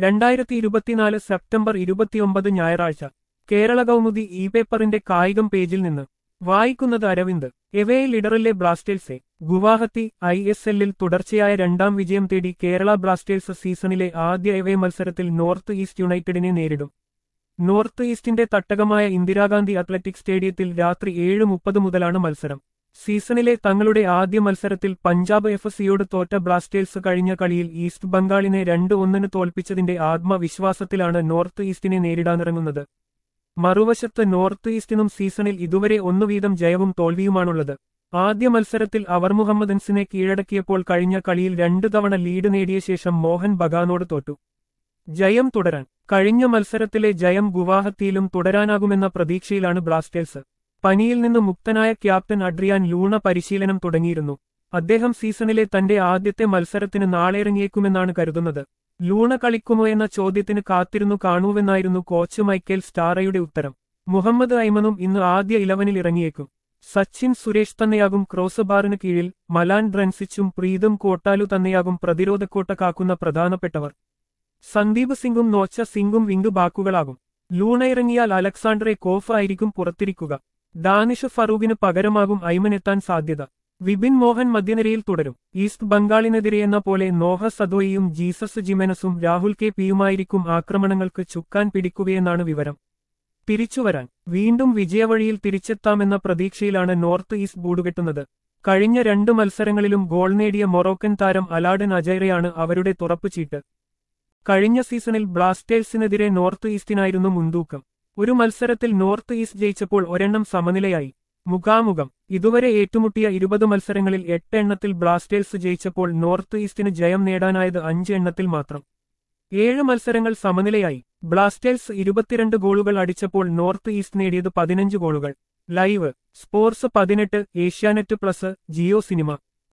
രണ്ടായിരത്തി ഇരുപത്തിനാല് സെപ്റ്റംബർ ഇരുപത്തിയൊമ്പത് ഞായറാഴ്ച കേരള കൗമുദി ഇ പേപ്പറിന്റെ കായികം പേജിൽ നിന്ന് വായിക്കുന്നത് അരവിന്ദ് എവേ ലിഡറിലെ ബ്ലാസ്റ്റേഴ്സെ ഗുവാഹത്തി ഐ എസ് എല്ലിൽ തുടർച്ചയായ രണ്ടാം വിജയം തേടി കേരള ബ്ലാസ്റ്റേഴ്സ് സീസണിലെ ആദ്യ എവേ മത്സരത്തിൽ നോർത്ത് ഈസ്റ്റ് യുണൈറ്റഡിനെ നേരിടും നോർത്ത് ഈസ്റ്റിന്റെ തട്ടകമായ ഇന്ദിരാഗാന്ധി അത്ലറ്റിക് സ്റ്റേഡിയത്തിൽ രാത്രി ഏഴ് മുപ്പത് മുതലാണ് മത്സരം സീസണിലെ തങ്ങളുടെ ആദ്യ മത്സരത്തിൽ പഞ്ചാബ് എഫ് സിയോട് തോറ്റ ബ്ലാസ്റ്റേഴ്സ് കഴിഞ്ഞ കളിയിൽ ഈസ്റ്റ് ബംഗാളിനെ രണ്ട് ഒന്നിന് തോൽപ്പിച്ചതിന്റെ ആത്മവിശ്വാസത്തിലാണ് നോർത്ത് ഈസ്റ്റിനെ നേരിടാനിറങ്ങുന്നത് മറുവശത്ത് നോർത്ത് ഈസ്റ്റിനും സീസണിൽ ഇതുവരെ ഒന്നു വീതം ജയവും തോൽവിയുമാണുള്ളത് ആദ്യ മത്സരത്തിൽ അവർ മുഹമ്മദൻസിനെ കീഴടക്കിയപ്പോൾ കഴിഞ്ഞ കളിയിൽ രണ്ടു തവണ ലീഡ് നേടിയ ശേഷം മോഹൻ ബഗാനോട് തോറ്റു ജയം തുടരാൻ കഴിഞ്ഞ മത്സരത്തിലെ ജയം ഗുവാഹത്തിയിലും തുടരാനാകുമെന്ന പ്രതീക്ഷയിലാണ് ബ്ലാസ്റ്റേഴ്സ് പനിയിൽ നിന്ന് മുക്തനായ ക്യാപ്റ്റൻ അഡ്രിയാൻ ലൂണ പരിശീലനം തുടങ്ങിയിരുന്നു അദ്ദേഹം സീസണിലെ തന്റെ ആദ്യത്തെ മത്സരത്തിന് നാളെയിറങ്ങിയേക്കുമെന്നാണ് കരുതുന്നത് ലൂണ കളിക്കുമോ എന്ന ചോദ്യത്തിന് കാത്തിരുന്നു കാണൂവെന്നായിരുന്നു കോച്ച് മൈക്കേൽ സ്റ്റാറയുടെ ഉത്തരം മുഹമ്മദ് ഐമനും ഇന്ന് ആദ്യ ഇലവനിൽ ഇറങ്ങിയേക്കും സച്ചിൻ സുരേഷ് തന്നെയാകും ക്രോസ് ബാറിന് കീഴിൽ മലാൻ ഡ്രൻസിച്ചും പ്രീതം കോട്ടാലു തന്നെയാകും പ്രതിരോധക്കോട്ട കാക്കുന്ന പ്രധാനപ്പെട്ടവർ സന്ദീപ് സിംഗും നോച്ച സിംഗും വിംഗ് ബാക്കുകളാകും ലൂണ ഇറങ്ങിയാൽ അലക്സാണ്ടറെ കോഫ് ആയിരിക്കും പുറത്തിരിക്കുക ഡാനിഷ് ഫറൂഖിന് പകരമാകും ഐമൻ എത്താൻ സാധ്യത വിപിൻ മോഹൻ മധ്യനിരയിൽ തുടരും ഈസ്റ്റ് ബംഗാളിനെതിരെയെന്ന പോലെ നോഹ സദോയിയും ജീസസ് ജിമെനസും രാഹുൽ കെ പിയുമായിരിക്കും ആക്രമണങ്ങൾക്ക് ചുക്കാൻ പിടിക്കുകയെന്നാണ് വിവരം തിരിച്ചുവരാൻ വീണ്ടും വിജയവഴിയിൽ തിരിച്ചെത്താമെന്ന പ്രതീക്ഷയിലാണ് നോർത്ത് ഈസ്റ്റ് ബൂടുകെട്ടുന്നത് കഴിഞ്ഞ രണ്ട് മത്സരങ്ങളിലും ഗോൾ നേടിയ മൊറോക്കൻ താരം അലാഡൻ അജൈറയാണ് അവരുടെ തുറപ്പുചീട്ട് കഴിഞ്ഞ സീസണിൽ ബ്ലാസ്റ്റേഴ്സിനെതിരെ നോർത്ത് ഈസ്റ്റിനായിരുന്നു മുൻതൂക്കം ഒരു മത്സരത്തിൽ നോർത്ത് ഈസ്റ്റ് ജയിച്ചപ്പോൾ ഒരെണ്ണം സമനിലയായി മുഖാമുഖം ഇതുവരെ ഏറ്റുമുട്ടിയ ഇരുപത് മത്സരങ്ങളിൽ എട്ട് എണ്ണത്തിൽ ബ്ലാസ്റ്റേഴ്സ് ജയിച്ചപ്പോൾ നോർത്ത് ഈസ്റ്റിന് ജയം നേടാനായത് അഞ്ച് എണ്ണത്തിൽ മാത്രം ഏഴ് മത്സരങ്ങൾ സമനിലയായി ബ്ലാസ്റ്റേഴ്സ് ഇരുപത്തിരണ്ട് ഗോളുകൾ അടിച്ചപ്പോൾ നോർത്ത് ഈസ്റ്റ് നേടിയത് പതിനഞ്ച് ഗോളുകൾ ലൈവ് സ്പോർട്സ് പതിനെട്ട് ഏഷ്യാനെറ്റ് പ്ലസ് ജിയോ സിനിമ